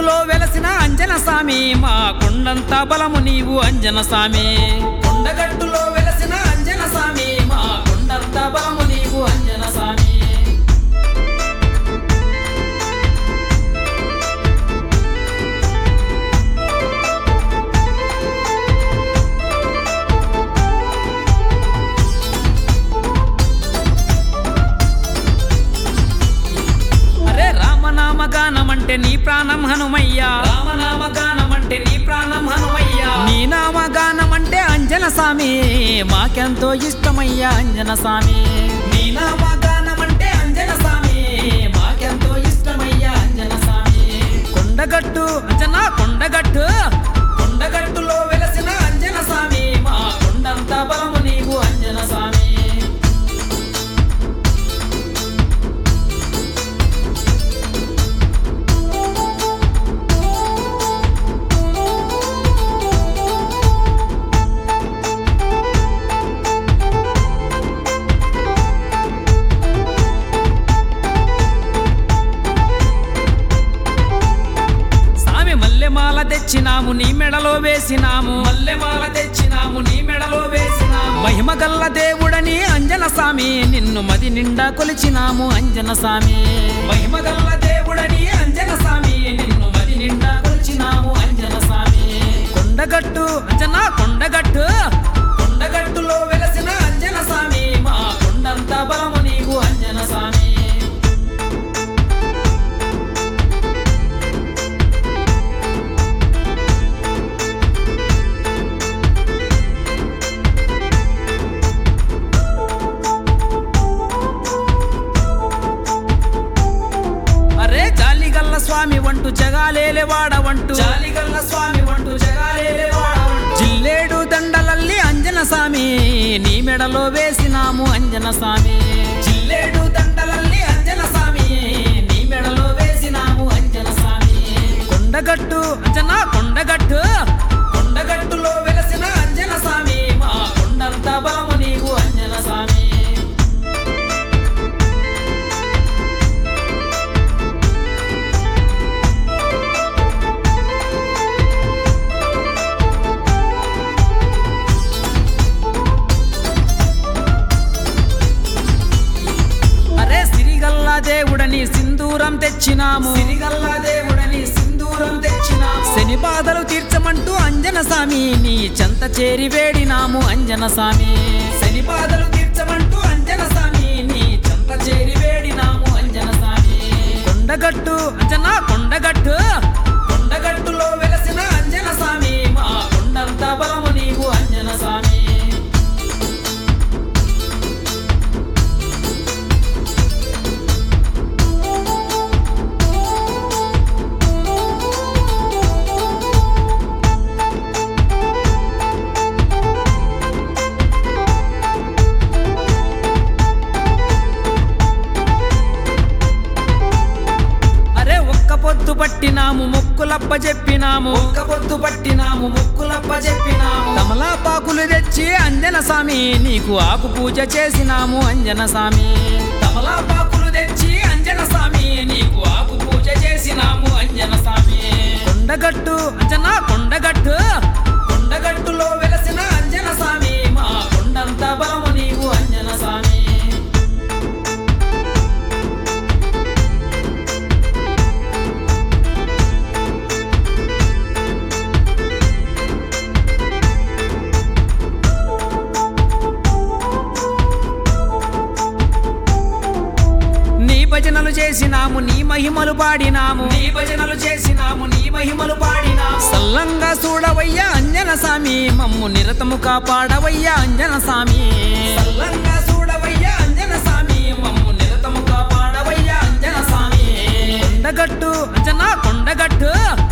కొండగట్టులో వెలసిన అంజన స్వామి మా కొండంత బలము నీవు అంజన స్వామి కొండగట్టులో వెలసిన అంజన స్వామి మా కొండంత బలము నీవు అంజన స్వామి అరే రామనామ గానం అంటే నీ ప్రాణం హనుమయ్యా రామనామ గానం అంటే నీ ప్రాణం హనుమయ్యా నీ నామ గానం అంటే అంజన స్వామి మాకెంతో ఇష్టమయ్యా అంజన స్వామి నీ నామ గానం అంటే అంజన స్వామి మాకెంతో ఇష్టమయ్యా అంజన స్వామి కొండగట్టు అంజన కొండగట్టు కొండగట్టులో వెలసిన అంజన స్వామి మా కొండంత బలము నీవు అంజన స్వామి స్వామి మల్లెమాల తెచ్చినాము నీ మెడలో వేసినాము మల్లెమాల తెచ్చినాము నీ మెడలో వేసినాము మహిమ గల్ల దేవుడని అంజన స్వామి నిన్ను మది నిండా కొలిచినాము అంజన స్వామి మహిమ గల్ల దేవుడని అంజన స్వామి నిన్ను మది నిండా కొలిచినాము అంజన స్వామి కొండగట్టు అంజన కొండగట్టు కొండగట్టులో వెలసిన అంజన స్వామి మా కొండంత బలము నీవు అంజన స్వామి అరే జాలిగల్ల స్వామి వంటు జగాలేలే వాడవంటు జాలిగల్ల స్వామి వంటు జగాలేలే వాడవంటు జిల్లేడు దండలల్లి అంజన స్వామి నీ మెడలో వేసినాము అంజన స్వామి జిల్లేడు దండలల్లి అంజన స్వామి నీ మెడలో వేసినాము అంజన స్వామి కొండగట్టు అంజన కొండగట్టు కొండగట్టులో వెలసిన అంజన స్వామి మా కొండంత బలము నీవు అంజన స్వామి అరే సిరిగల్ల దేవుడని సింధూరం తెచ్చినాము సిరిగల్ల దేవుడని సింధూరం తెచ్చినాము శని బాధలు తీర్చమంటూ అంజన స్వామి నీ చెంత చేరి వేడినాము అంజన స్వామి శని బాధలు తీర్చమంటూ అంజన స్వామి నీ చెంత చేరి వేడినాము అంజన స్వామి కొండగట్టు అంజన కొండగట్టు కొండగట్టులో వెలసిన అంజన స్వామి మా కొండంత బలము నీవు అంజన స్వామి అరే ఒక్క పొద్దు పట్టినాము ముక్కులప్ప చెప్పినాము ఒక్క పొద్దు పట్టినాము ముక్కులప్ప చెప్పినాము తమలాపాకులు తెచ్చి అంజన స్వామి నీకు ఆకు పూజ చేసినాము అంజన స్వామి తమలాపాకులు తెచ్చి అంజన స్వామి నీకు ఆకు పూజ చేసినాము అంజన స్వామి కొండగట్టు అంజన కొండగట్టు కొండగట్టులో వెలసిన అంజన స్వామి మా కొండంత బలము నీవు అంజన స్వామి నీ భజనలు చేసినాము నీ మహిమలు పాడినాము నీ భజనలు చేసినాము నీ మహిమలు పాడినాము సల్లంగా చూడవయ్యా అంజన స్వామి మమ్ము నిరతము కాపాడవయ్యా అంజన స్వామి సల్లంగా చూడవయ్యా అంజన స్వామి మమ్ము నిరతము కాపాడవయ్యా అంజన స్వామి కొండగట్టు అంజన కొండగట్టు